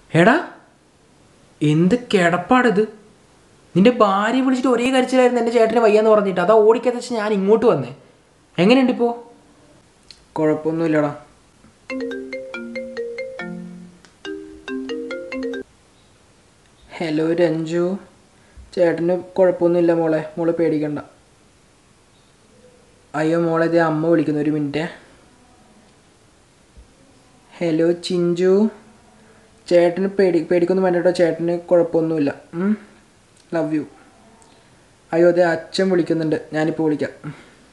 എടാ എന്ത് കിടപ്പാടിത് നിന്റെ ഭാര്യ വിളിച്ചിട്ട് ഒരേ കരച്ചിലായിരുന്നു എൻ്റെ ചേട്ടന് വയ്യാന്ന് പറഞ്ഞിട്ട് അതാ ഓടിക്കാത്ത വെച്ച് ഞാൻ ഇങ്ങോട്ട് വന്നേ എങ്ങനെയുണ്ട് ഇപ്പോൾ കുഴപ്പമൊന്നുമില്ലടാ ഹലോ രഞ്ജു ചേട്ടന് കുഴപ്പമൊന്നുമില്ല മോളെ മോള് പേടിക്കണ്ട അയ്യോ മോളെ ഇതേ അമ്മ വിളിക്കുന്നു ഒരു മിനിറ്റ് ഹലോ ചിഞ്ചു ചേട്ടന് പേടി പേടിക്കൊന്നും വേണ്ട കേട്ടോ ചേട്ടന് കുഴപ്പമൊന്നുമില്ല ലവ് യു അയ്യോ അതെ അച്ഛൻ വിളിക്കുന്നുണ്ട് ഞാനിപ്പോൾ വിളിക്കാം ഉം.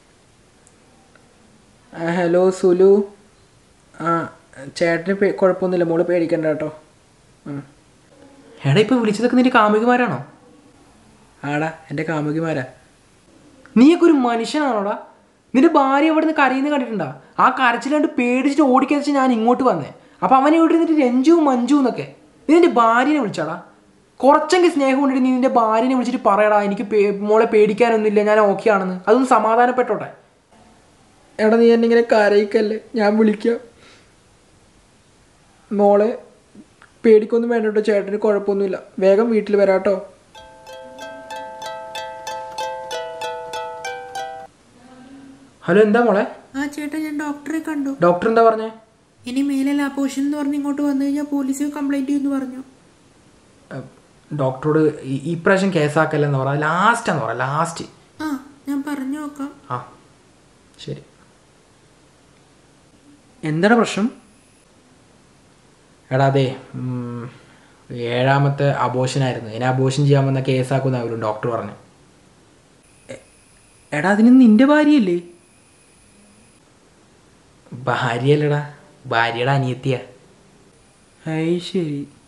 ആ, ഹലോ സുലു ആ ചേട്ടന് പേ കുഴപ്പമൊന്നുമില്ല മോള് പേടിക്കണ്ട കേട്ടോ ഉം. എടാ ഇപ്പോൾ വിളിച്ചതൊക്കെ നിന്റെ കാമുകിമാരാണോ ആടാ എൻ്റെ കാമുകിമാരാ നീയൊക്കെ ഒരു മനുഷ്യനാണോടാ നിന്റെ ഭാര്യ ഇവിടെ നിന്ന് കരയുന്ന കണ്ടിട്ടുണ്ടാ ആ കരച്ചിലാണ്ട് പേടിച്ചിട്ട് ഓടിക്കരച്ച് ഞാൻ ഇങ്ങോട്ട് വന്നേ അപ്പം അവനെ ഇവിടെ നിന്നിട്ട് രഞ്ജു മഞ്ജു എന്നൊക്കെ നീ നിന്റെ ഭാര്യനെ വിളിച്ചാടാ കുറച്ചെങ്കിൽ സ്നേഹം കൊണ്ടിട്ട് നീ നിന്റെ ഭാര്യനെ വിളിച്ചിട്ട് പറയടാ എനിക്ക് പേ- മോളെ പേടിക്കാനൊന്നുമില്ല ഞാൻ ഓക്കെ ആണെന്ന് അതൊന്ന് സമാധാനപ്പെട്ടോട്ടെ എടാ നീ എന്നെ ഇങ്ങനെ കരയിക്കല്ലേ ഞാൻ വിളിക്കാം മോളെ പേടിക്കൊന്നും വേണ്ട കേട്ടോ ചേട്ടന് കുഴപ്പമൊന്നുമില്ല വേഗം വീട്ടിൽ വരാട്ടോ ഹലോ എന്താ മോളെ ആ ചേട്ടാ ഞാൻ ഡോക്ടറെ കണ്ടു ഡോക്ടർ എന്താ പറഞ്ഞേ ഇനി മേലെ ലാപ്പോഷൻ എന്ന് പറഞ്ഞ് ഇങ്ങോട്ട് വന്നു കഴിഞ്ഞാൽ പോലീസ് കംപ്ലൈന്റ് ചെയ്യുമെന്ന് പറഞ്ഞു ഏഹ്, ഡോക്ടറോട് ഈ- ഈ പ്രാവശ്യം കേസാക്കല്ലെന്ന് പറ ലാസ്റ്റാന്ന് പറ ലാസ്റ്റ് ആ ഞാൻ പറഞ്ഞു നോക്കാം ആ ശരി എന്താണ് പ്രശ്നം എടാ അതെ ഉം, ഏഴാമത്തെ അബോഷനായിരുന്നു ഇനി അബോഷൻ ചെയ്യാമെന്ന കേസാക്കുന്ന അവരും ഡോക്ടർ പറഞ്ഞു എ- എടാ അതിന് നിന്റെ ഭാര്യയല്ലേ ഭാര്യയല്ലടാ ഭാര്യയുടെ അനിയത്തിയാ അത് ശരി